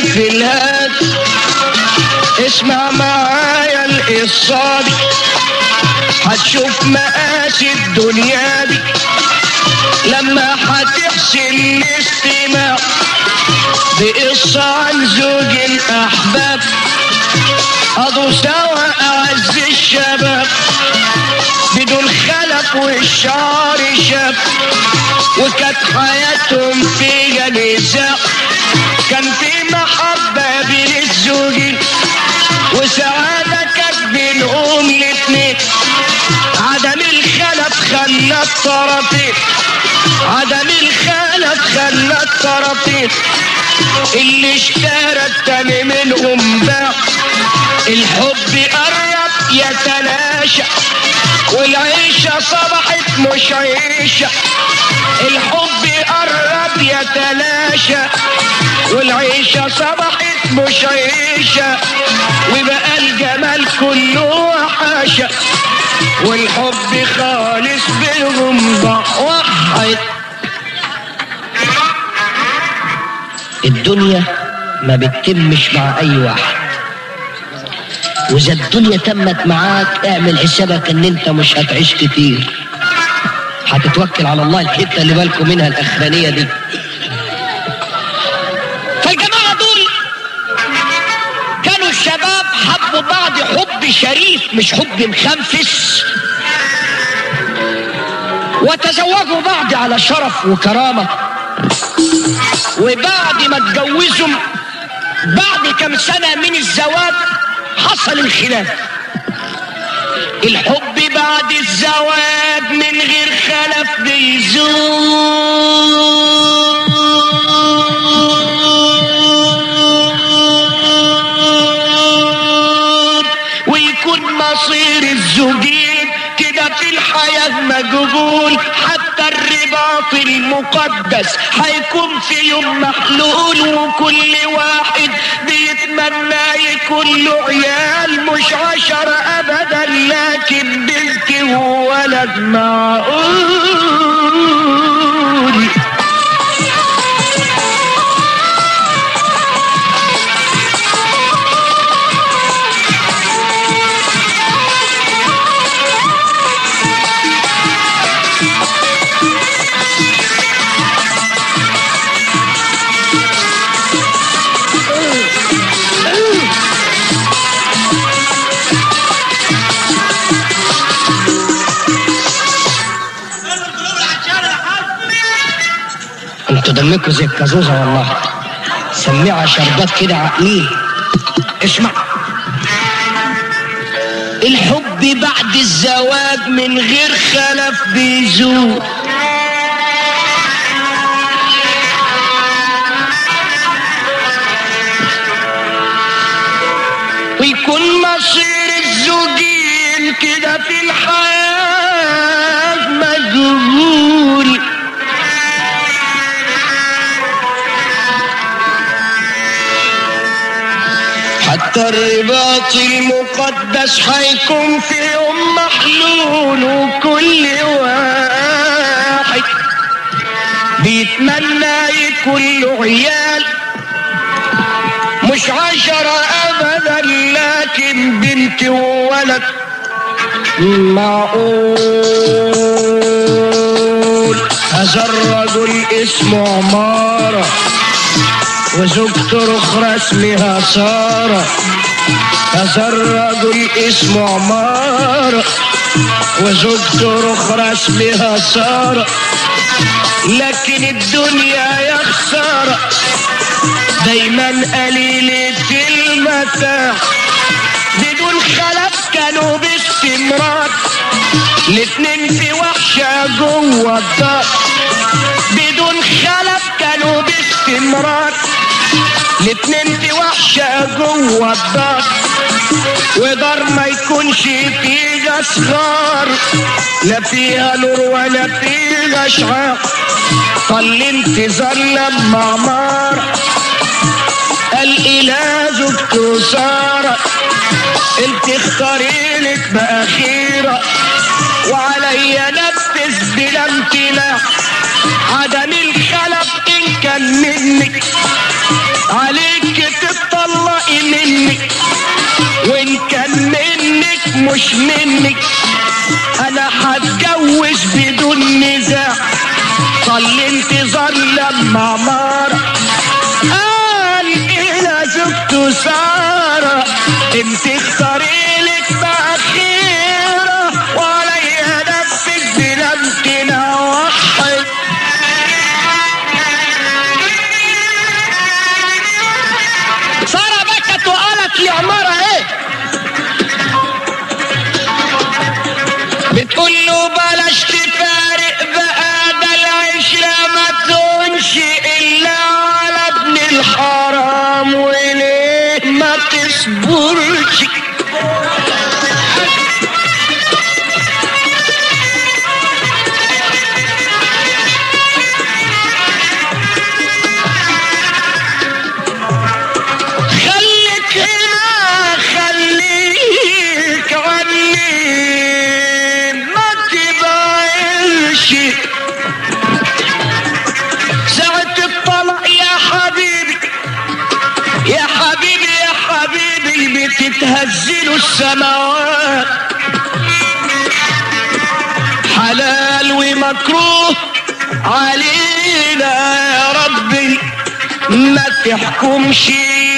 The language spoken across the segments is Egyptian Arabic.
في الهاد اسمع معايا القصة دي هتشوف مقاسي الدنيا دي لما هتحسن الاستماع بقصة عن زوج الأحباب قضوا سوا أعز الشباب بدون خلف والشعر شاب وكانت حياتهم فيها نزاع كان في محبة بين الزوجين وسعادة كانت بينهم الاتنين عدم الخلف خلى الطرفين عدم الخلف خلى الطرفين اللي اشترى التاني منهم باع الحب قرب يتلاشى والعيشة صبحت مش عيشة الحب قرب يتلاشى والعيشة صبحت مش عيشة وبقى الجمال كله وحاشة والحب خالص بينهم ضحوحت الدنيا ما بتتمش مع اي واحد واذا الدنيا تمت معاك اعمل حسابك ان انت مش هتعيش كتير هتتوكل على الله الحته اللي بالكم منها الاخرانيه دي فالجماعه دول كانوا الشباب حبوا بعض حب شريف مش حب مخنفس وتزوجوا بعض على شرف وكرامه وبعد ما اتجوزوا بعد كم سنة من الزواج حصل الخلاف الحب بعد الزواج من غير خلف بيزول ويكون مصير الزوجين كده في الحياة مجهول حتى الرباط المقدس هيكون في يوم محلول وكل واحد بيتمنى يكون له عيال مش عشرة أبدا لكن بنت وولد معقول انتوا دمكوا زي الكازوزة والله سميعة شربات كده عقلين اسمع الحب بعد الزواج من غير خلف بيزول ويكون مصير الزوجين كده في الحياة مجهول حتى الرباط المقدس حيكون في يوم محلول وكل واحد بيتمنى يكون له عيال مش عشرة أبدا لكن بنت وولد معقول هذا الرجل اسمه عمارة وزوجته أخرى اسمها سارة هذا الرجل اسمه عمارة وزوجته أخرى اسمها سارة لكن الدنيا يا خسارة دايما قليلة المتاع بدون خلف كانوا باستمرار الاتنين في وحشة جوه الدار بدون خلف كانوا باستمرار الاتنين في وحشة جوه الدار ودار ما يكونش فيها صغار لا فيها نور ولا فيها اشعار طل انتظار لما عمار الإله زوجته سارة انت اختاري لك بأخيرة وعليا نفذ بلا امتناع عدم الخلف ان كان منك عليك مش مني انا هتجوز بدون نزاع طل انتظار لما عمارة قال الى زوجته سارة انت اختاري لك بقى خيرة وعليا نفسك بلمتنا وحد سارة بكت وقالت لعمارة ايه بتقول له بلاش تفارق بقى ده العشرة ما تكونش إلا على ابن الحرام وليه ما تصبرش خليك هنا خليك عني ما تبعدش ساعة الطلاق يا حبيبي يا حبيبي يا حبيبي بتتهزله السماوات حلال ومكروه علينا يا ربي ما تحكمش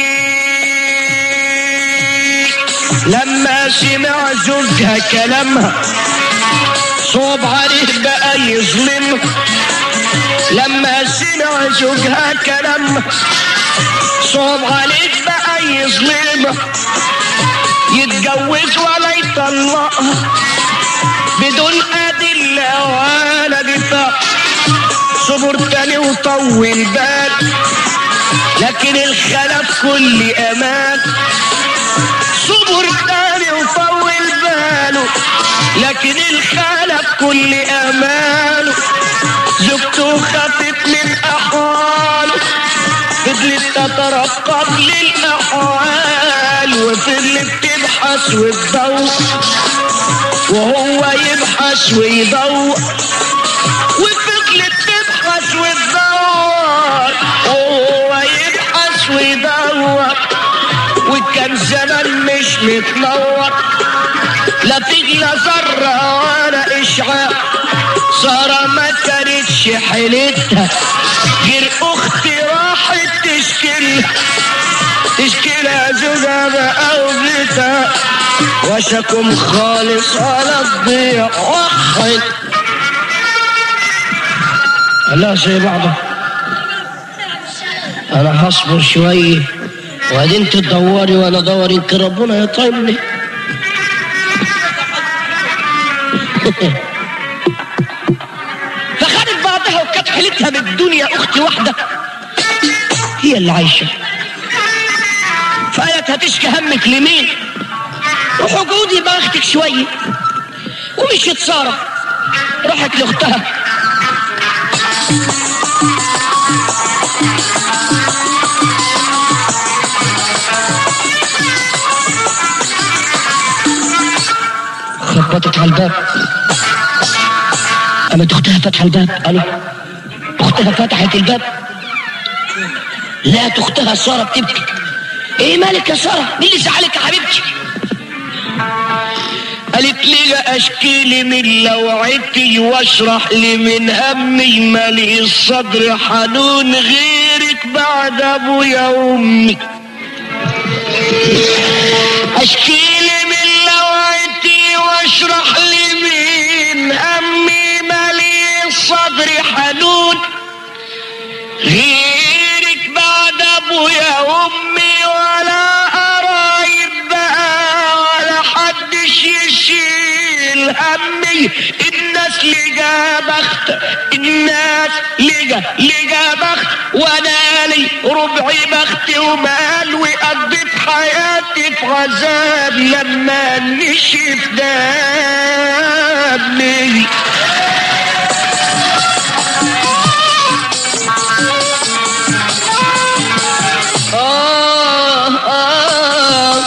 لما سمع زوجها كلامها صوب عليه بقى يظلمها لما سمع زوجها كلامها صوب عليه بقى يظلمها يتجوز ولا يطلقها بدون أدلة ولا دفاع صبر تاني وطول بال لكن الخلف كل امان صبر تاني وطول باله لكن الخلف كل امانه زوجته خافت من احواله فضلت تترقب للاحوال وفضلت تبحث وتدور وهو يبحث ويدور وفضلت تبحث وتدور وهو يبحث ويدور وكان زمان مش متنور لا تغلى ذرة ولا إشعاع سارة ما كانتش حيلتها غير أختي راحت تشكلها تشكيلها زوجها بقى وبيتها وشكم خالص على الضيع وحد لا زي بعضه انا هصبر شويه وبعدين تدوري وانا ادور يمكن ربنا يطيبني فخدت بعضها وكانت حيلتها بالدنيا اختي واحده هي اللي عايشه فقالت هتشكي همك لمين وحجودي باختك شويه ومشيت ساره راحت لاختها خبطت على الباب قامت اختها فتح الباب الو اختها فتحت الباب لقت اختها ساره بتبكي ايه مالك يا ساره مين اللي زعلك يا حبيبتي قالت لي لا اشكي لي من لوعتي واشرح لي من همي مالي الصدر حنون غيرك بعد ابويا وامي اشكي لي من لوعتي واشرح لي من همي مالي الصدر حنون غيرك بعد ابويا وامي ولا قرايب بقى ولا حدش يشيل همي الناس لقى بخت الناس لقى لقى بخت وانا لي ربع بخت ومال وقضيت حياتي في عذاب لما نشف دمي آه آه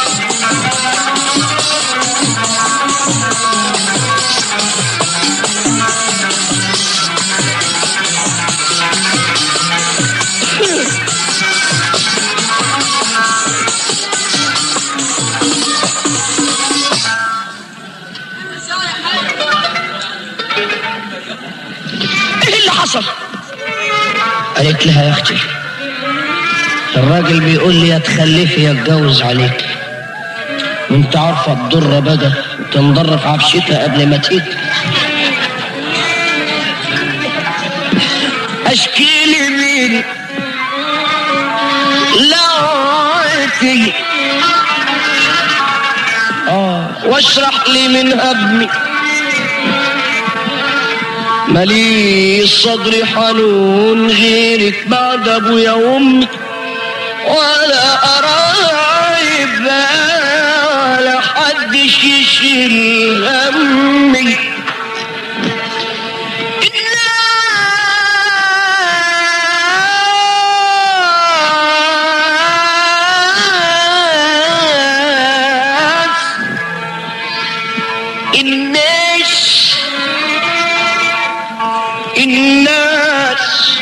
قالت لها يا اختي الراجل بيقول لي يا تخلفي يا اتجوز عليك وانت عارفه الضره بقى تنضر في عفشتها قبل ما تيجي اشكي لي مين لعتي اه واشرح لي من همي ملي الصدر حنون غيرك بعد ابويا وامي ولا قرايب ولا حدش يشيل همي الناس الناس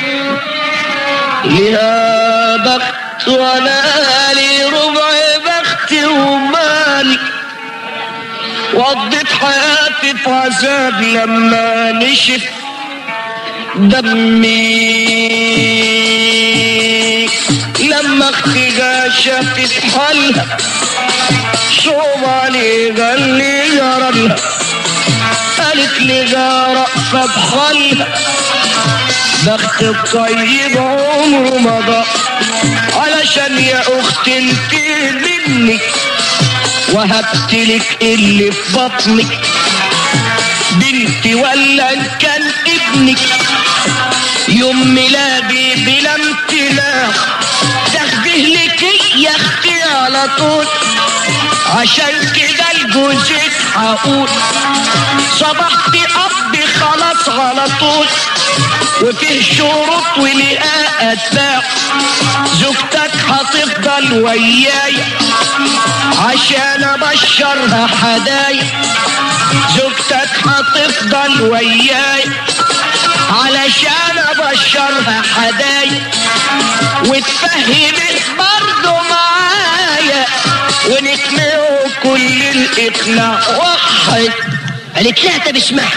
لها بخت وانا لي ربع بخت ومالي وقضيت حياتي في عذاب لما نشف دمي لما اختي جا شافت حالها صوب علي قال لي جرالها قالت لي جا رأفة بحالها بخت الطيب عمره مضى علشان يا اختي انت مني وهبت لك اللي في بطنك بنتي ولا ان كان ابنك يوم ميلادي بلا امتلاك تاخده لك يا اختي على طول عشان كده لجوزك هقول صبحت اب خلاص على طول وفيه شروط ولقاء اتباع زوجتك هتفضل وياي عشان ابشرها حدايا زوجتك هتفضل وياي علشان ابشرها حدايا وتفهمك برضه معايا ونقنعه كل الاقناع واحد قالت لها طب اسمعي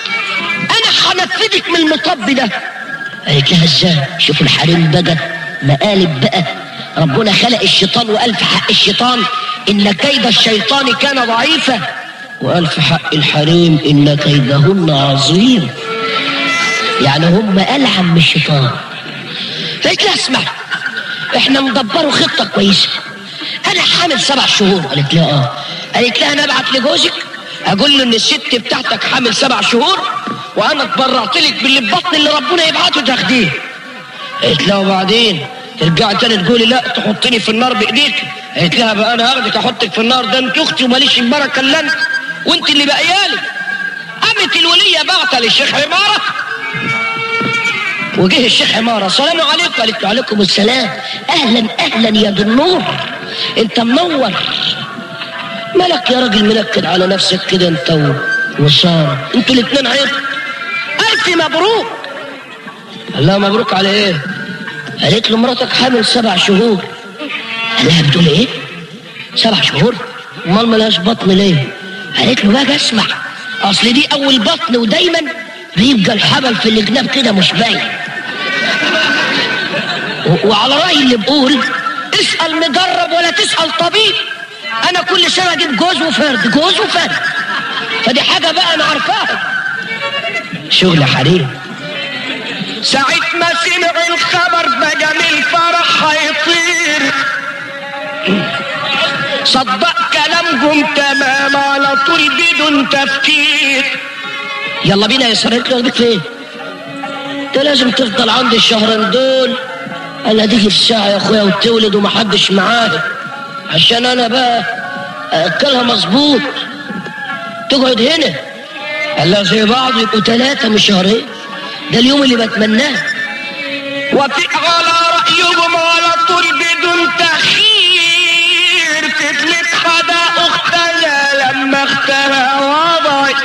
انا هنفذك من المطب ده قالت لها ازاي شوفوا الحريم بقى مقالب بقى ربنا خلق الشيطان وقال في حق الشيطان ان كيد الشيطان كان ضعيفا وقال في حق الحريم ان كيدهن عظيم يعني هم ألعن من الشيطان قالت لها اسمع احنا مدبروا خطة كويسة انا حامل سبع شهور قالت لها اه قالت لها انا ابعت لجوزك اقول له ان الست بتاعتك حامل سبع شهور وانا اتبرعت لك باللي في بطن اللي ربنا يبعته تاخديه قالت لها وبعدين ترجعي تاني تقولي لا تحطني في النار بايديك قالت لها بقى انا هاخدك احطك في النار ده انت اختي وماليش البركه الا انت وانت اللي بقيالي قامت الوليه بعتة للشيخ عماره وجه الشيخ عماره السلام عليكم قالت له عليكم السلام اهلا اهلا يا ذو النور انت منور مالك يا راجل منكد على نفسك كده انت و- وساره انتوا الاثنين عيب الف مبروك قال لها مبروك على ايه قالت له مراتك حامل سبع شهور قال لها بتقول ايه سبع شهور امال ملهاش بطن ليه قالت له بقى اسمع اصل دي اول بطن ودايما بيبقى الحبل في الجناب كده مش باين و- وعلى راي اللي بقول اسال مجرب ولا تسال طبيب انا كل سنه اجيب جوز وفرد جوز وفرد فدي حاجه بقى انا عارفاها شغل حريم ساعة ما سمع الخبر بقى من الفرح هيطير صدق كلامهم تمام على طول بدون تفكير يلا بينا يا سرقت له فين انت لازم تفضل عندي الشهرين دول انا تيجي الساعة يا اخويا وتولد ومحدش معاها عشان انا بقى اكلها مظبوط تقعد هنا قال لها زي بعض يبقوا ثلاثة مش شهرين ده اليوم اللي بتمناه وفي على رأيهم على طول بدون تخيير فضلت حدا أختها لما اختها وضعت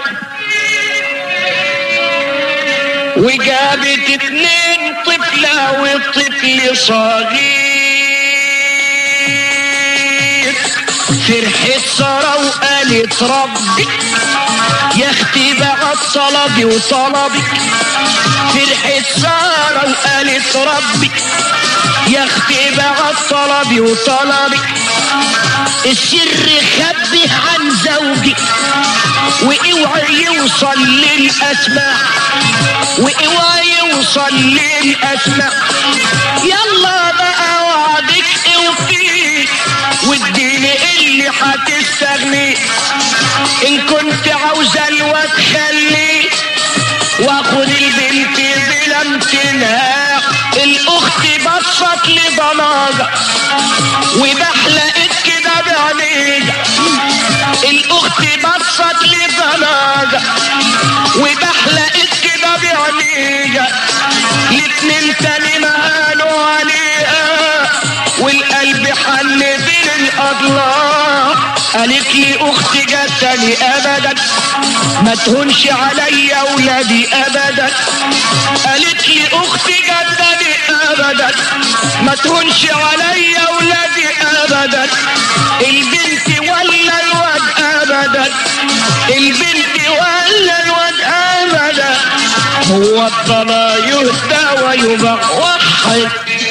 وجابت اتنين طفلة وطفل صغير فرحت سارة وقالت ربي يا اختي بقى طلبي وطلبك فرحت سارة وقالت ربي يا اختي بقى طلبي وطلبك السر خبيه عن زوجي واوعى يوصل للاسماء واوعى يوصل للاسماء يلا بقى وعدك اوفي واديني اللي هتستغني ان كنت عاوزه الواد خليه واخد البنت بلا امتناع الاخت بصت لضناجة وبحلقت كده بعينيها الاخت بصت لضناجة وبحلقت كده بعينيها الاتنين تاني مهانوا عليها والقلب حن بين الاضلاع قالت لي اختي جتني ابدا ما تهونش عليا ولادي ابدا قالت لي اختي جتني ابدا ما تهونش عليا ولادي ابدا البنت ولا الواد ابدا البنت ولا الواد ابدا هو الضنا يهدى ويباع وحد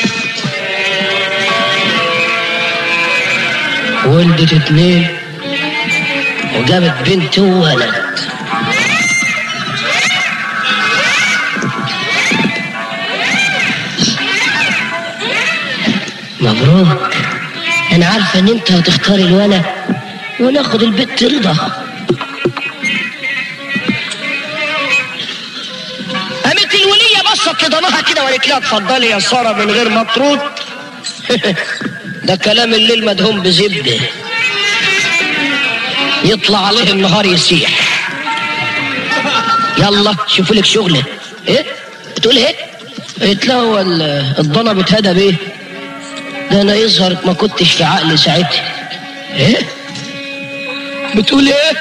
ولدت اتنين وجابت بنت وولد مبروك انا عارفه ان انت هتختاري الولد وناخد البت رضا قامت الولية بصت لضناها كده وقالت لها اتفضلي يا سارة من غير مطرود ده كلام الليل مدهون بزبدة يطلع عليه النهار يسيح يلا شوفوا لك شغلة ايه بتقول ايه قلت له هو ال- الضنا بتهدى بيه ده انا يظهر ما كنتش في عقلي ساعتها ايه بتقول ايه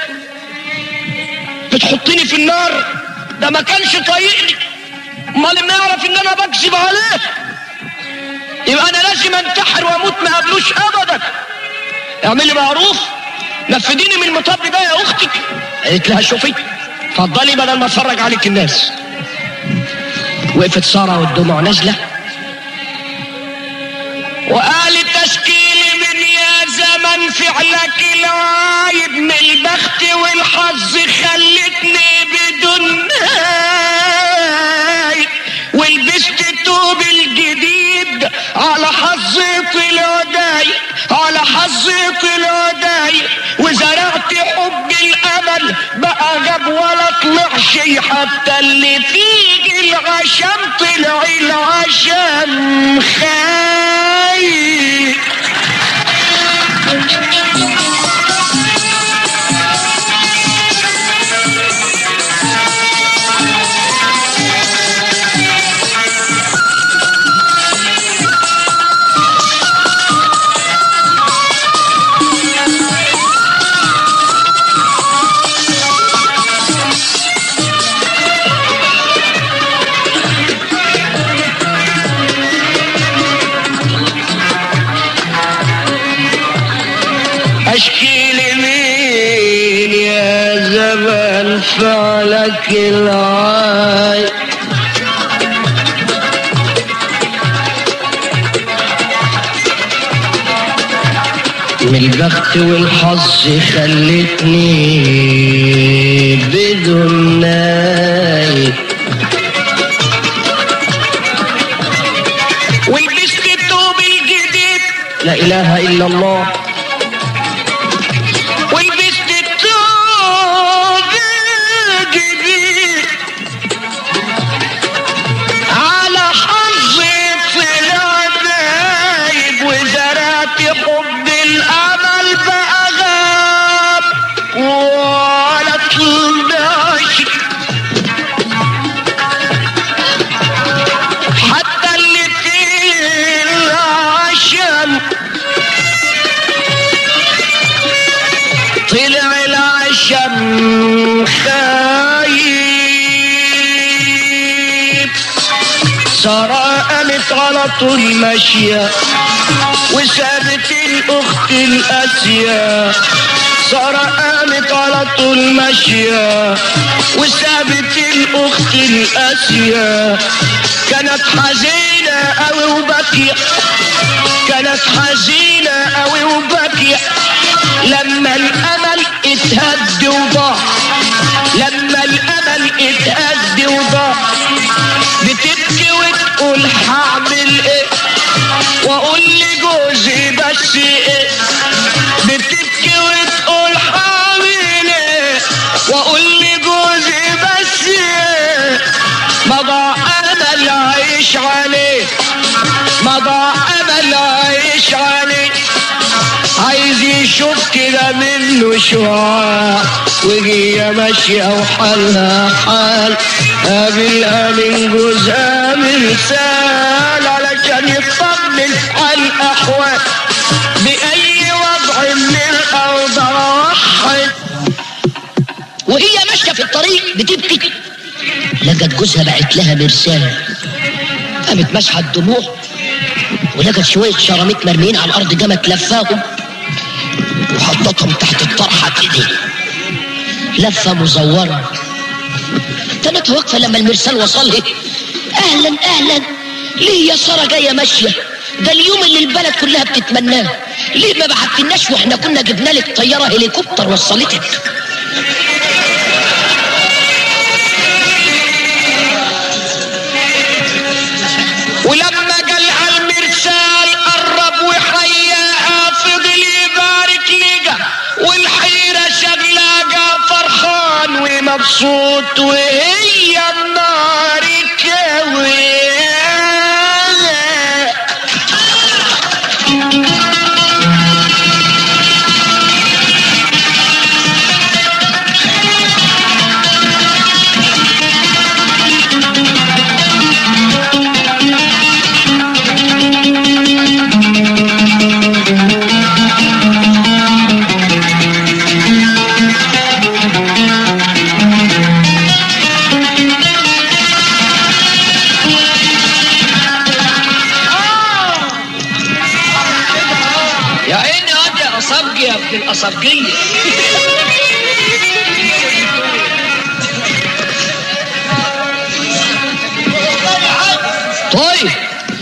بتحطني في النار ده ما كانش طايقني امال ما يعرف ان انا بكذب عليه يبقى انا لازم انتحر واموت ما قبلوش ابدا اعملي معروف نفذيني من المطب ده يا اختي قالت لها شوفي اتفضلي بدل ما اتفرج عليك الناس وقفت ساره والدموع نازله وقالت تشكيلي من يا زمن فعلك العايب من البخت والحظ خلتني بدون نهاية ولبست التوب الجديد على حظ طلع داي على حظ طلع داي وزرعت حب الامل بقى جاب ولا طلعش حتى اللي فيه العشم طلع العشم خايف اشكي لمين يا زمن فعلك العاي من البخت والحظ خلتني بدون ناي ولبست الثوب الجديد لا اله الا الله ولبست الثوب الجديد على حظي طلع دايب وزرعت حب الامل بقى غاب ولا طلعش حتى اللي فيه العشم طلع العشم خايف سارة قامت على طول ماشية وسابت الأخت القاسية سارة قامت على طول ماشية وسابت الأخت القاسية كانت حزينة أوي وباكية كانت حزينة أوي وباكية لما الأمل اتهد وضاع لما الأمل اتهد وضاع بتبكي وتقول هعمل ايه واقول لجوزي بس ايه بتبكي وتقول هعمل ايه واقول لجوزي بس ايه مضى امل عيش عليه مضى امل عيش عليه عايز يشوف كده منه شعاع وهي ماشية وحالها حال قابلها من جوزها مرسال علشان يطمن على الأحوال بأي وضع من الأوضاع وهي ماشية في الطريق بتبكي لقت جوزها بعت لها مرسال قامت مسحة الدموع ولقت شوية شراميط مرميين على الأرض قامت لفاهم وحطتهم تحت الطرحة كده لفة مزورة كانت واقفة لما المرسال وصلها أهلا أهلا ليه يا سارة جاية ماشية ده اليوم اللي البلد كلها بتتمناه ليه ما بعتلناش واحنا كنا جبنا لك طيارة هليكوبتر وصلتك ولما جالها المرسال قرب وحياها فضل يبارك لجا والحيرة شغلاجة فرحان ومبسوط وهي النار كوي يا عيني انت يا اصابجي يا ابن الاصابجيه طيب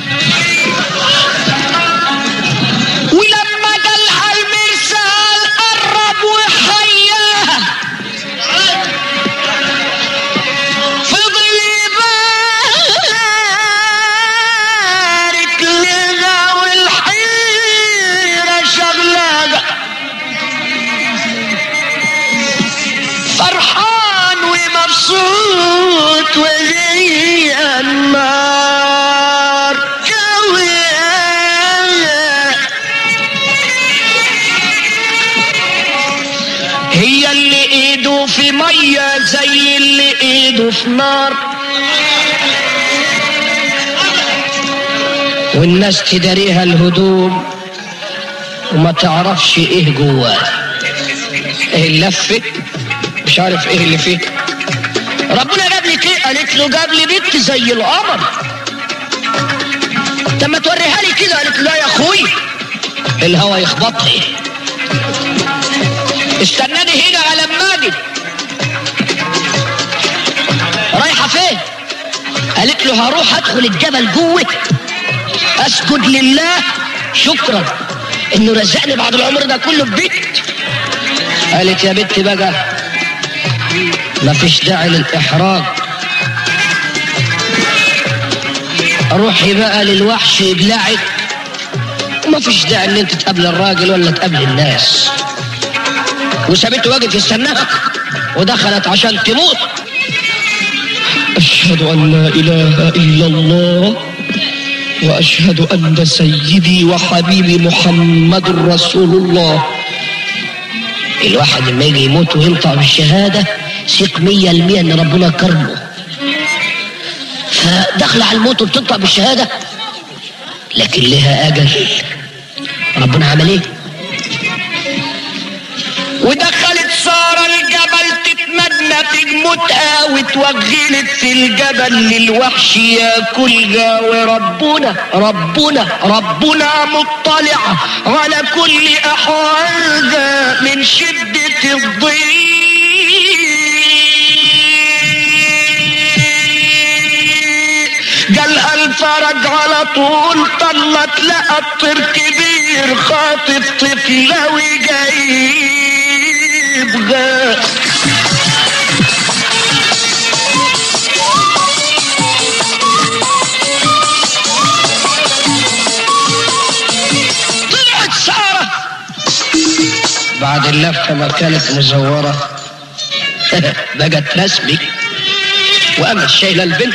ولما جالها المرسال قرب وحياها فضل يبارك لها والحيرة شغلها فرحان ومبسوط وهي النار كويه هي اللي ايده في ميه زي اللي ايده في نار والناس تداريها الهدوم وما تعرفش ايه جواها ايه اللفه مش عارف ايه اللي فيه ربنا جاب لك ايه قالت له جاب لي بنت زي القمر طب ما توريها لي كده قالت له لا يا اخوي الهوا يخبطها استناني هنا على لما اجي رايحه فين قالت له هروح ادخل الجبل جوه اسجد لله شكرا انه رزقني بعد العمر ده كله في بيت قالت يا بنت بقى مفيش داعي للاحراج روحي بقى للوحش يبلعك ومفيش داعي ان انت تقابل الراجل ولا تقابل الناس وسابته واقف يستناها ودخلت عشان تموت أشهد أن لا إله إلا الله وأشهد أن سيدي وحبيبي محمد رسول الله الواحد لما يجي يموت وينطق بالشهادة ثق مية المية إن ربنا كرمه فدخل على الموت وبتنطق بالشهادة لكن لها أجل ربنا عمل إيه؟ ودخلت سارة الجبل تتمدمد النتيج موتها واتوغلت في الجبل للوحش ياكلها وربنا ربنا ربنا مطلع على كل احوالها من شدة الضيق جالها الفرج على طول طلت لقى الطير كبير خاطف طفلة وجايبها طلعت سارة بعد اللفة ما كانت مزورة بقت رسمي وقامت شايلة البنت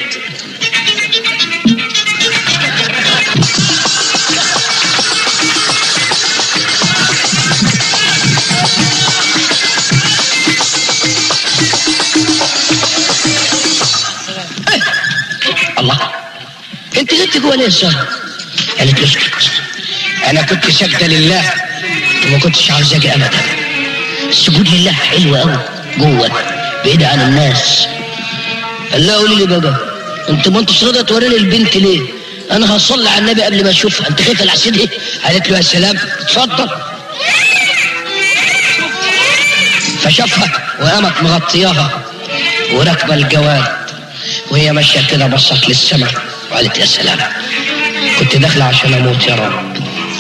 الله انت جبت جوه ليه الزهر قالت له اسكت انا كنت ساجده لله وما كنتش عاوز اجي ابدا السجود لله حلو قوي جوه بعيد عن الناس قال لها قولي لي بابا انت ما انتش راضيه توريني البنت ليه انا هصلي على النبي قبل ما اشوفها انت خايفه العسيد ايه قالت له يا سلام اتفضل فشافها وقامت مغطياها وراكبه الجواد وهي ماشيه كده بصت للسماء وقالت يا سلام كنت داخله عشان اموت يا رب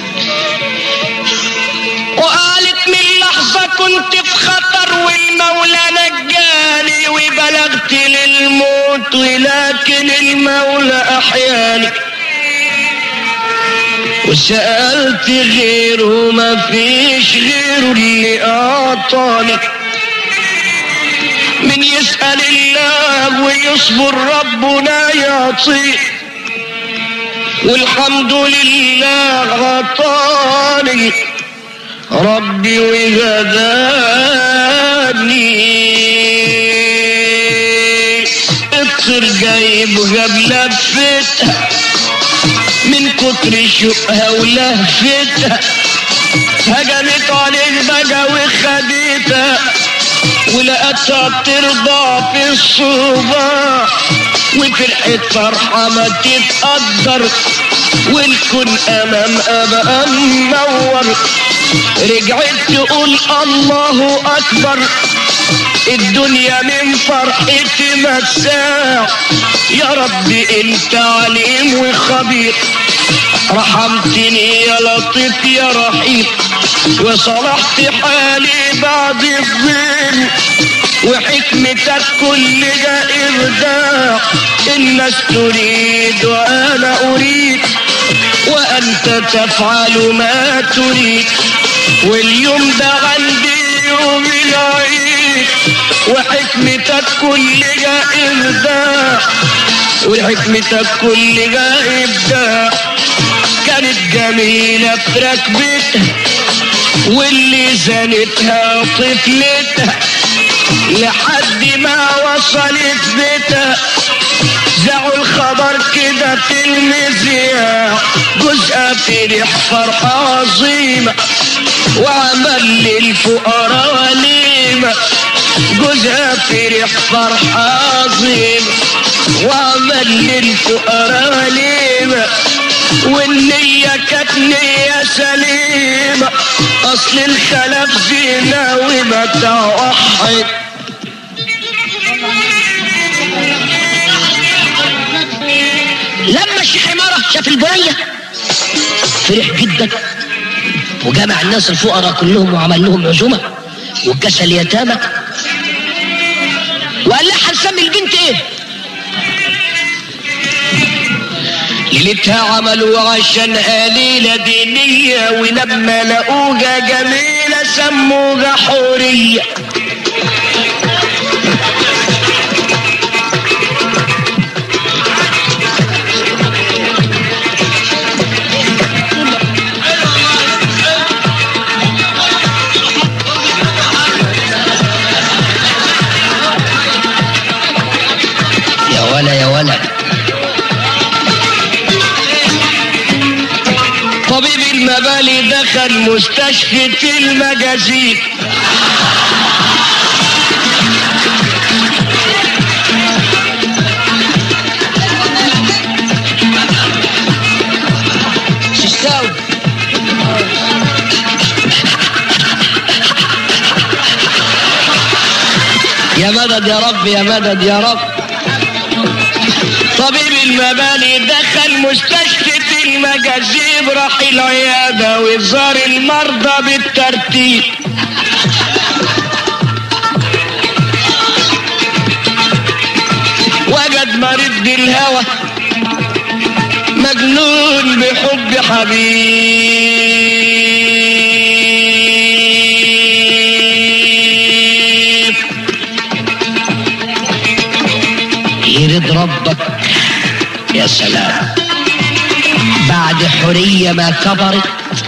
وقالت من لحظة كنت في خطر والمولى نجاني وبلغت للموت ولكن المولى أحياني وسألت غيره ما فيش غيره اللي أعطاني من يسأل الله ويصبر ربنا يعطيه والحمد لله غطاني ربي وغداني الطير جايب قبل لفتها من كتر شوقها ولهفتها هجمت عليك بقى وخدتها ولقتها بترضى في الصباح وفرحة فرحة ما تتقدر والكون أمام أبقى منور رجعت تقول الله أكبر الدنيا من فرحتي مساع يا رب انت عليم وخبير رحمتني يا لطيف يا رحيم وصلحت حالي بعد الظلم وحكمتك كل ده إبداع الناس تريد وأنا أريد وأنت تفعل ما تريد واليوم ده عندي يوم العيد وحكمتك كل ده إبداع وحكمتك كل ده إبداع كانت جميلة في ركبتها واللي زنتها طفلتها لحد ما وصلت بيتها زعوا الخبر كده في المذياع جزء فرح فرحة عظيمة وعمل للفقراء وليمة جزء فرح فرحة عظيمة وعمل للفقراء وليمة والنية كانت نية سليمة أصل الخلف زينة ومتى وحد لما الشيخ عمارة شاف البنية فرح جدا وجمع الناس الفقراء كلهم وعمل لهم عزومة وكسى اليتامى وقال لها هنسمي البنت ايه؟ ليلتها عملوا عشانها ليلة دينية ولما لقوها جميلة سموها حورية يا ولا يا ولا طبيب المبالي دخل مستشفى المجازين يا مدد يا رب يا مدد يا رب طبيب المباني دخل مستشفى المجازيب راح العيادة وزار المرضى بالترتيب وجد مريض بالهوى مجنون بحب حبيب يرد ربك يا سلام بعد حرية ما كبرت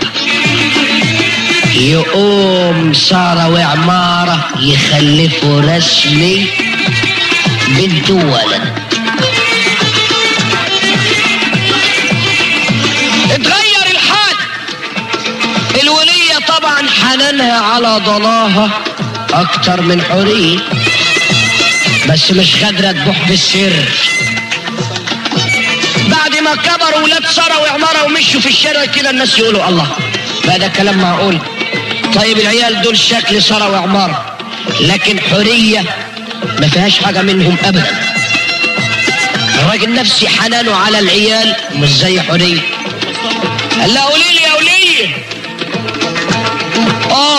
يقوم سارة وعمارة يخلفوا رسمي بنت وولد اتغير الحال الولية طبعا حنانها على ضناها اكتر من حرية بس مش قادرة تبوح بالسر بعد ما كبروا ولاد سارة وعمارة ومشوا في الشارع كده الناس يقولوا الله بقى ده كلام معقول طيب العيال دول شكل سارة وعمارة لكن حرية ما فيهاش حاجة منهم أبدا الراجل نفسي حنانه على العيال مش زي حرية قال لها قولي لي يا ولية اه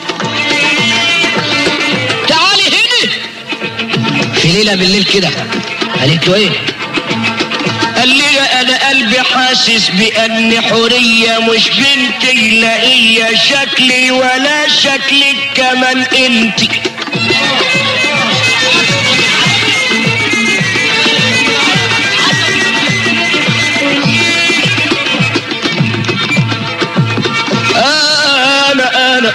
تعالي هنا في ليلة بالليل كده قالت له ايه قال لي انا قلبي حاسس بان حورية مش بنتي لا هي شكلي ولا شكلك كمان انتي انا انا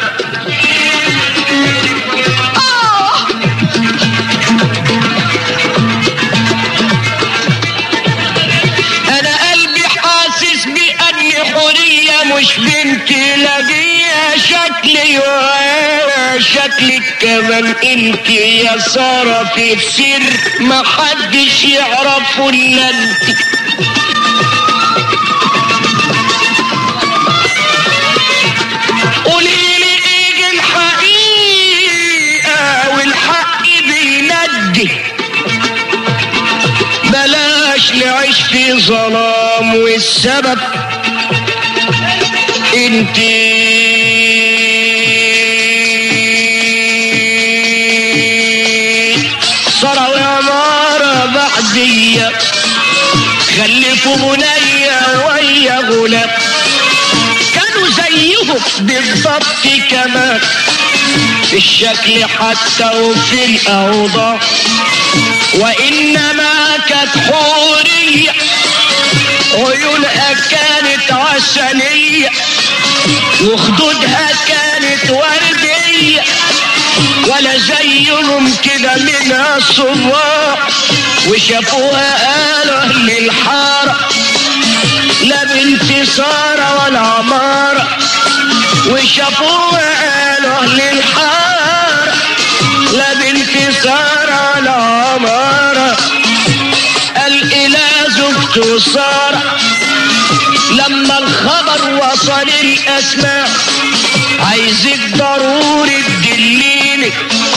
انا قلبي حاسس باني حورية مش بنتي لاقية شكلي ولا شكلك كمان انت يا سارة في السر ما حدش يعرفه الا انت قولي لي ايه الحقيقة والحق بينجي بلاش نعيش في ظلام والسبب انت صرا وعمارة بعدية خلفوا بنية ويا غلام كانوا زيهم بالضبط كمان في الشكل حتى وفي الأوضاع وإنما كانت حورية عيونها كانت عسلية وخدودها كانت وردية ولا زيهم كده من الصباح وشافوها قالوا أهل الحارة لا بنت سارة ولا عمارة وشافوها قالوا أهل الحارة لا بنت سارة ولا عمارة قال إلى زوجته سارة لما الخبر وصل الأسماء عايزك ضروري تدليني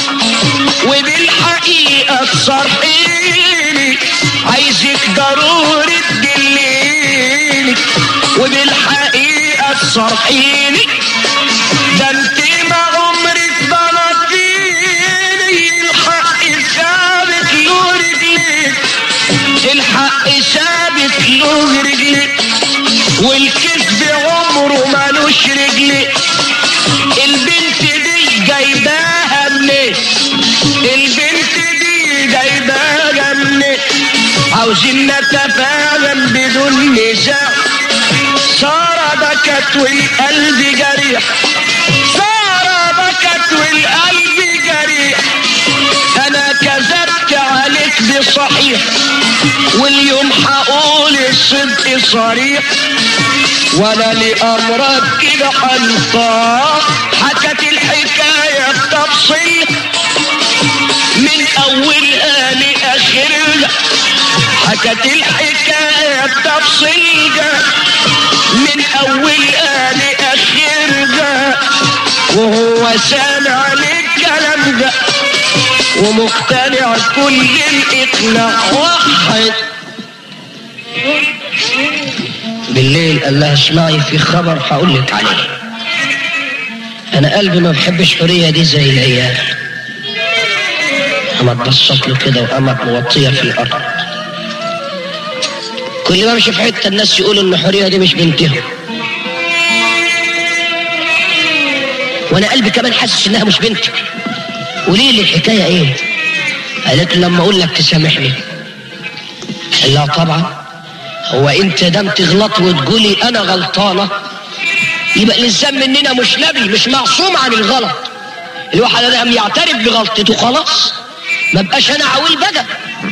وبالحقيقة تصرحيني عايزك ضروري تدليني وبالحقيقة تصرحيني ده انت ما عمرك ضربتيني الحق ثابت له رجليك الحق ثابت له رجليك والكذب عمره مالوش رجليك البنت دي جايباها منين البنت دي جايباها منين عاوزين نتفاهم بدون نزاع سارة بكت والقلب جريح سارة بكت والقلب جريح انا كذبت عليك بصحيح واليوم هقول الصدق صريح ولا لأمرك كده حنطاق حكت الحكاية بتفصيل من أولها لآخرها حكت الحكاية بتفصيل من أولها لآخرها وهو سامع للكلام ده ومقتنع كل الإقناع وحد بالليل قال لها اسمعي في خبر هقول لك عليه انا قلبي ما بحبش حريه دي زي العيال قامت بصت له كده وقامت موطيه في الارض كل ما امشي في حته الناس يقولوا ان حريه دي مش بنتهم وانا قلبي كمان حاسس انها مش بنتي قولي لي الحكايه ايه قالت له لما اقول لك تسامحني قال لها طبعا هو انت دام تغلط وتقولي انا غلطانه يبقى الانسان مننا مش نبي مش معصوم عن الغلط الواحد لم يعترف بغلطته خلاص ما بقاش انا عويل بقى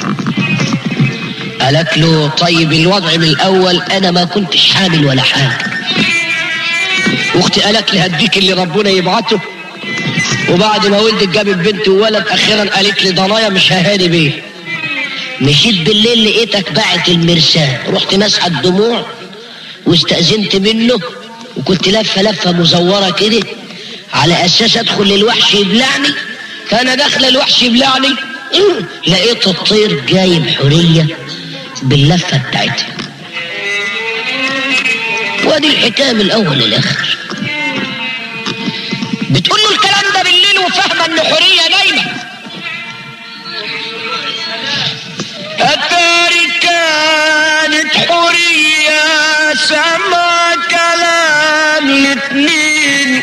قالت له طيب الوضع من الاول انا ما كنتش حامل ولا حاجه واختي قالت لي هديك اللي ربنا يبعته وبعد ما ولدت جابت بنت وولد اخيرا قالت لي ضنايا مش ههاني بيه مشيت بالليل لقيتك باعت المرساه رحت مسحه الدموع واستأذنت منه وكنت لفه لفه مزوره كده على اساس ادخل للوحش يبلعني فانا داخله الوحش يبلعني لقيت الطير جايب حوريه باللفه بتاعتها وادي الحكايه من الاول للاخر بتقول له الكلام ده بالليل وفاهمه ان حوريه نايمه اتاري كانت حوريه سمع كلام الاتنين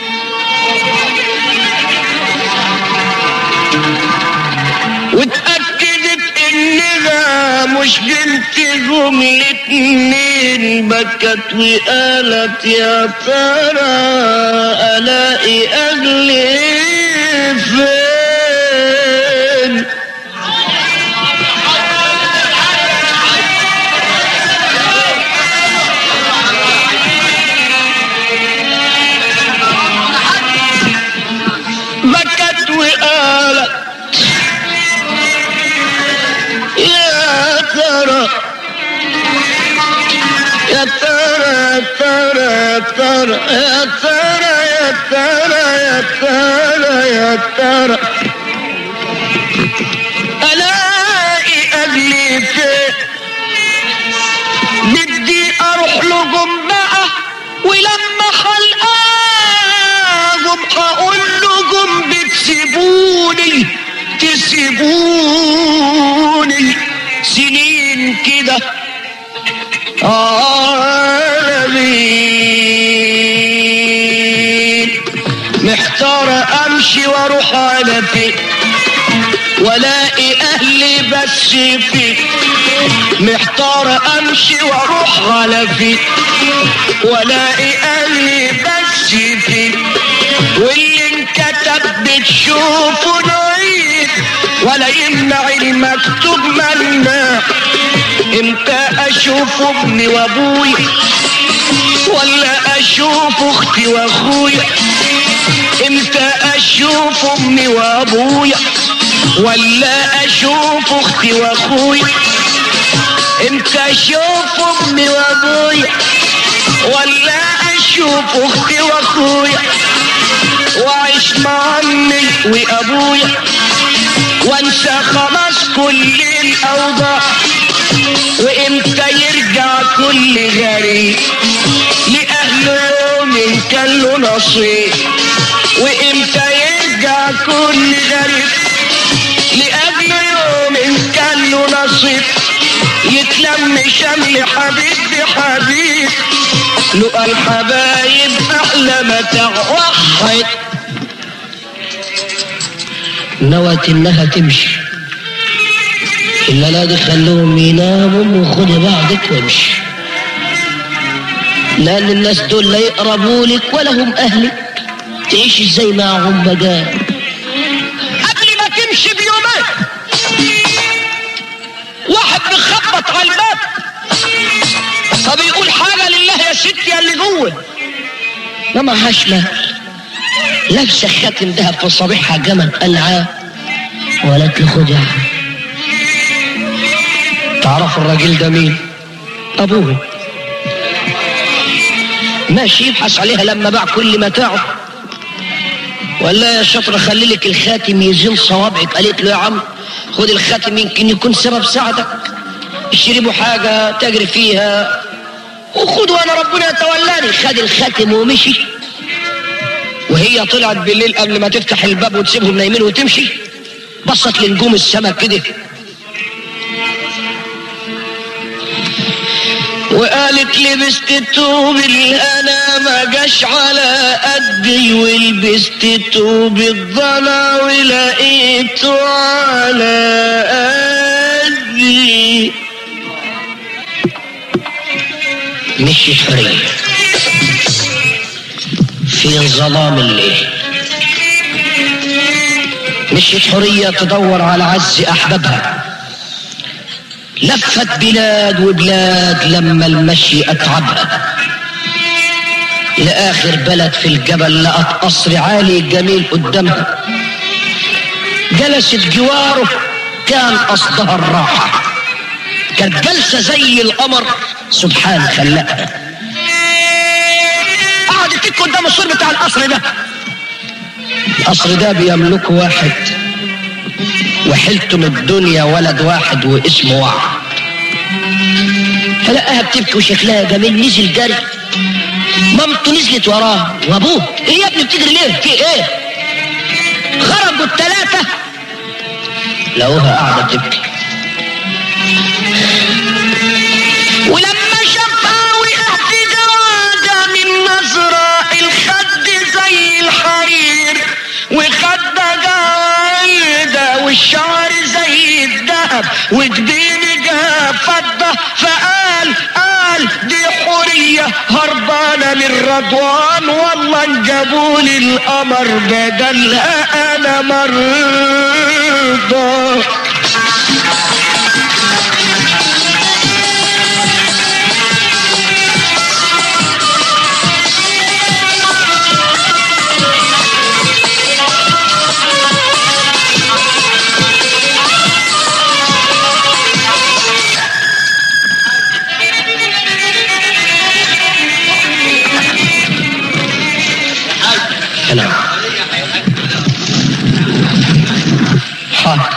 واتأكدت انها مش بنتهم الاتنين بكت وقالت يا ترى الاقي اهلي فين بكت وقالت يا ترى يا ترى يا ترى يا ترى يا ترى يا ترى يا ترى يا ترى الاقي اهلي فين بدي اروح لهم بقى ولما خلقاهم هقول لهم بتسيبوني تسيبوني سنين كده عالمين محتار امشي واروح على فين والاقي اهلي بس فين محتار امشي واروح على فين والاقي اهلي بس فين واللي انكتب بتشوفه نعيد ولا يمنع المكتوب ممنوع امتى اشوف ابني وابوي ولا اشوف اختي واخويا امتى اشوف امي وابويا ولا اشوف اختي واخويا امتى اشوف امي وابويا ولا اشوف اختي واخويا واعيش مع امي وابويا وانسى خلاص كل الاوضاع وامتى يرجع كل غريب لاهله يوم كان له نصيب وامتى يرجع كل غريب لاهله يوم كان له نصيب يتلم شمل حبيب بحبيب لقى الحبايب احلى متاع وحد نوت انها تمشي الليلة دي خلوهم يناموا وخدي بعضك وامشي لان الناس دول لا يقربوا لك ولا هم اهلك تعيش ازاي معهم بقى قبل ما تمشي بيومين واحد بيخبط على الباب فبيقول حاجه لله يا ستي يا اللي جوه ما معهاش مال لابسه خاتم ذهب في صبيحها جمل العاب ولك خدها تعرف الراجل ده مين ابوه ماشي يبحث عليها لما باع كل متاعه ولا يا شطرة خلي لك الخاتم يزين صوابعك قالت له يا عم خد الخاتم يمكن يكون سبب سعدك اشربوا حاجة تجري فيها وخد وانا ربنا يتولاني خد الخاتم ومشي وهي طلعت بالليل قبل ما تفتح الباب وتسيبهم نايمين وتمشي بصت لنجوم السماء كده وقالت لبست التوب الهنا ما جاش على قدي ولبست التوب الضنا ولقيته على قدي مشي حرية في ظلام الليل مشيت حرية تدور على عز أحبابها لفت بلاد وبلاد لما المشي أتعبها لآخر بلد في الجبل لقت قصر عالي جميل قدامها جلست جواره كان قصدها الراحة كانت جلسة زي القمر سبحان خلقها قعدت تك قدام السور بتاع القصر ده القصر ده بيملكه واحد وحلته من الدنيا ولد واحد واسمه وعد فلقاها بتبكي وشكلها جميل نزل جري مامته نزلت وراه وابوه ايه يا ابني بتجري ليه في ايه خرجوا الثلاثة لقوها قاعدة بتبكي ولما شافها وقع في جوازة من نظرة الخد زي الحرير وخدة جلدة والشعر زي الذهب وجبين جاب فضة فقال قال دي حورية هربانة من رضوان والله انجبولي القمر بدلها انا مرضى نعم حاضر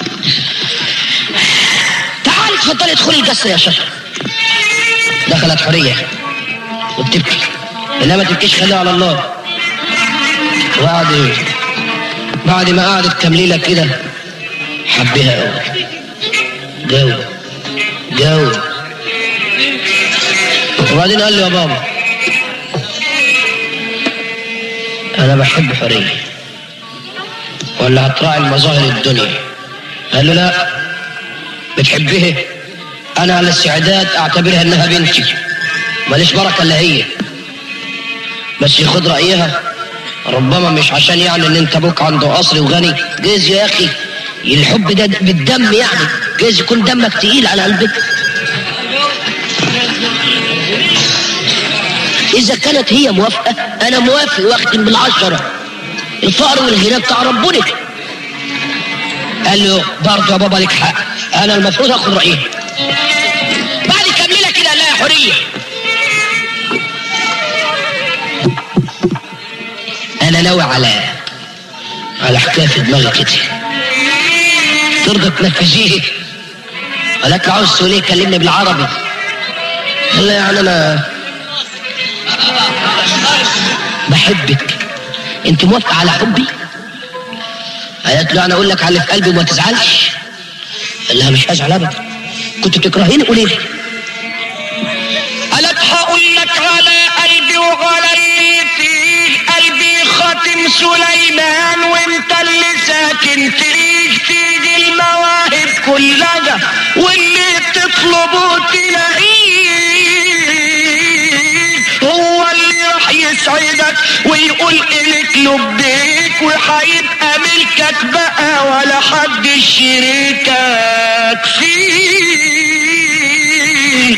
تعالي اتفضلي ادخلي القصر يا شطر دخلت حرية وبتبكي لا ما تبكيش خليها على الله بعد بعد ما قعدت تمليلة كده حبها قوي جو جو وبعدين قال له يا بابا انا بحب حرية ولا هتراعي المظاهر الدنيا قال له لا بتحبها انا على استعداد اعتبرها انها بنتي ماليش بركه الا هي بس ياخد رايها ربما مش عشان يعني ان انت ابوك عنده قصر وغني جايز يا اخي الحب ده بالدم يعني جايز يكون دمك تقيل على قلبك إذا كانت هي موافقة أنا موافق واختم بالعشرة الفقر والغنى بتاع ربنا قال له برضه يا بابا لك حق أنا المفروض آخد رأيها بعد كملة كده لا يا حرية أنا ناوي على على حكاية في دماغي كده ترضى تنفذيه قالت له عاوز تقول ايه كلمني بالعربي قال له يعني انا بحبك انت موافقه على حبي قالت له انا اقول لك على اللي في قلبي وما تزعلش قال لها مش هزعل ابدا كنت بتكرهيني قولي لي قالت هقول لك على قلبي وعلى اللي فيه قلبي خاتم سليمان وانت اللي ساكن فيه تيجي المواهب كلها واللي تطلبه تلاقيه هو اللي راح يسعدك ويقول إلك لبيك وهيبقى ملكك بقى ولا حد شريكك فيه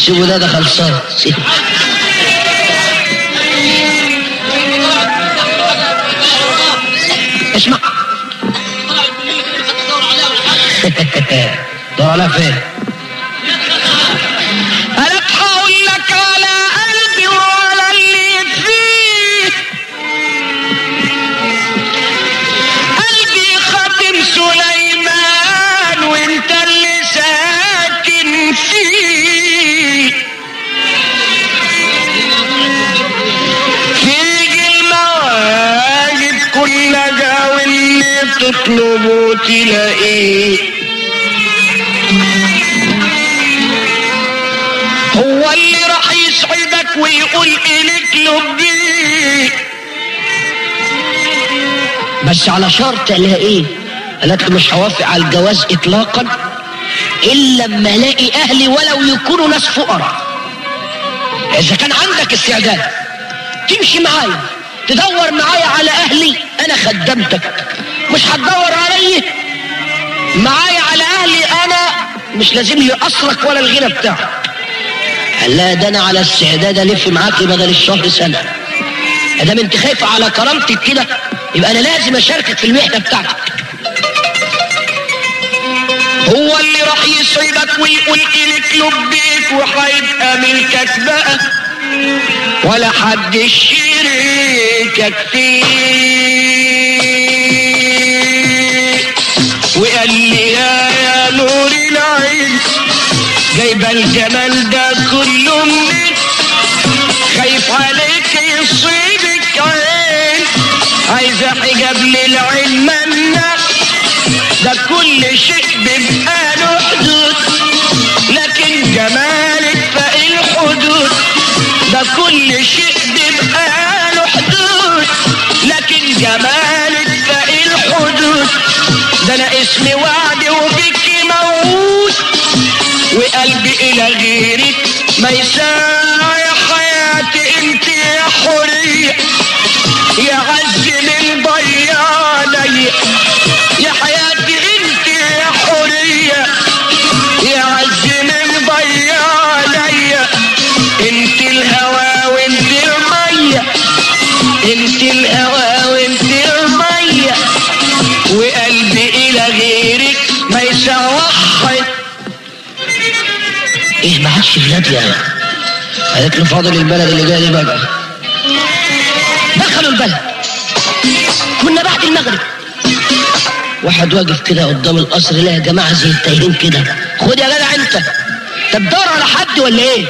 سيبوا ده ده خلصان سيبوا. اسمع دور عليها فين انا بحاول لك على قلبي وعلى اللي فيه قلبي خاتم سليمان وانت اللي ساكن فيه فيك المواجد كلها واللي تطلبه تلاقيه هو اللي راح يسعدك ويقول إليك لبي بس على شرط قالها ايه قالت له مش هوافق على الجواز اطلاقا الا لما الاقي اهلي ولو يكونوا ناس فقراء اذا كان عندك استعداد تمشي معايا تدور معايا على اهلي انا خدمتك مش هتدور عليا معايا على اهلي انا مش لازم لي قصرك ولا الغنى بتاعك قال لا ده انا على استعداد الف معاكي بدل الشهر سنه ادام انت خايفه على كرامتك كده يبقى انا لازم اشاركك في المحنه بتاعتك هو اللي راح يسعدك ويقول إليك لبيك وهيبقى ملكك بقى ولا حد يشاركك فيه وقال لي يا يا نور العين جايبه الجمال ده كله منين خايف عليك يصيبك عين عايزة حجاب للعين منا ده كل شيء بيبقى له حدود لكن جمالك فاق الحدود ده كل شيء بيبقى له حدود لكن جمالك فاق الحدود ده انا اسمي وعد وبك موعود وقلبي الى غيرك ما يساع يا حياتي انت يا حرية يا عز من ضيع علي يا حياتي انت يا حرية يا عز من ضيع علي انت الهوى وانت المية انت الهوى وانت المية وقلبي الى غيرك ما يساع واحد ايه ما عادش بلاد يا قالت له فاضل البلد اللي جاي دي بقى دخلوا البلد كنا بعد المغرب واحد واقف كده قدام القصر لقى جماعه زي التايهين كده خد يا جدع انت انت بتدور على حد ولا ايه؟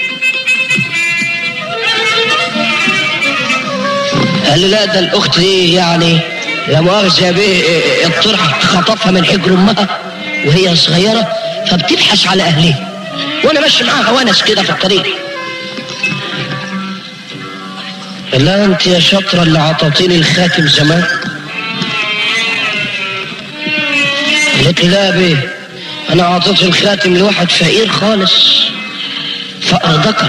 قال له لا ده الاخت دي يعني لا مؤاخذه بيه الطرح خطفها من حجر امها وهي صغيره فبتبحث على اهلها وانا ماشي معاها ونس كده في الطريق قال لها انت يا شاطره اللي عطتيني الخاتم زمان قالت لي لا يا بيه انا عطيت الخاتم لواحد فقير خالص فقر ذكر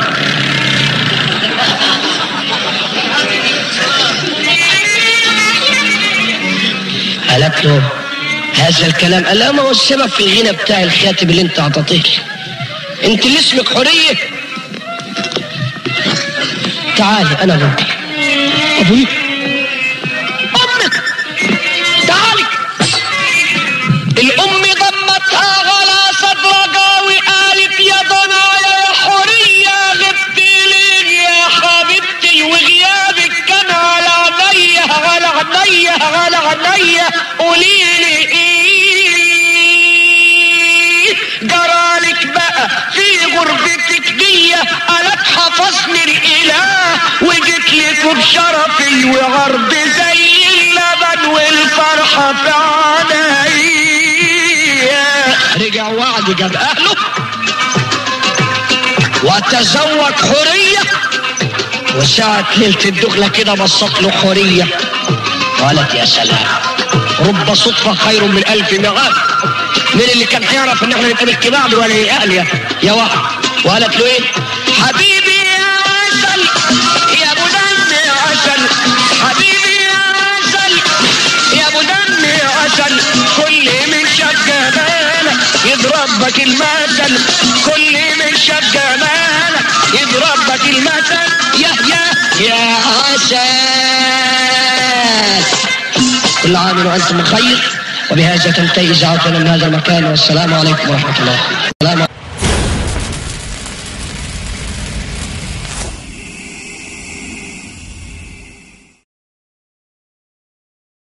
قالت له هذا الكلام قال لا ما هو السبب في الغنى بتاع الخاتم اللي انت اعطيته انت اللي اسمك حريه تعالي انا ابوك ابوي امك تعالي الام ضمتها على صدرها وقالت يا ضنايا يا حورية غبتي لي يا حبيبتي وغيابك كان على عينيا على عينيا على عينيا قوليلي ايه جرالك بقى في غربتك دي قالت حفظني الاله وجيت لك بشرفي وعرض زي اللبن والفرحة في عينيا رجع وعد جاب اهله وتزوج حوريه وساعة ليلة الدخلة كده بصت له حورية قالت يا سلام رب صدفة خير من ألف ميعاد مين اللي كان هيعرف ان احنا نتقابل كده ولا يا يا يا وعد وقالت له ايه حبيبي يا عسل يا ابو دم يا عسل حبيبي يا عسل يا ابو دم يا عسل كل من شاف جمالك يضرب بك المثل كل من شاف جمالك عسل كل عام وانتم بخير وبهذا تنتهي اذاعتنا من هذا المكان والسلام عليكم ورحمه الله السلام عليكم.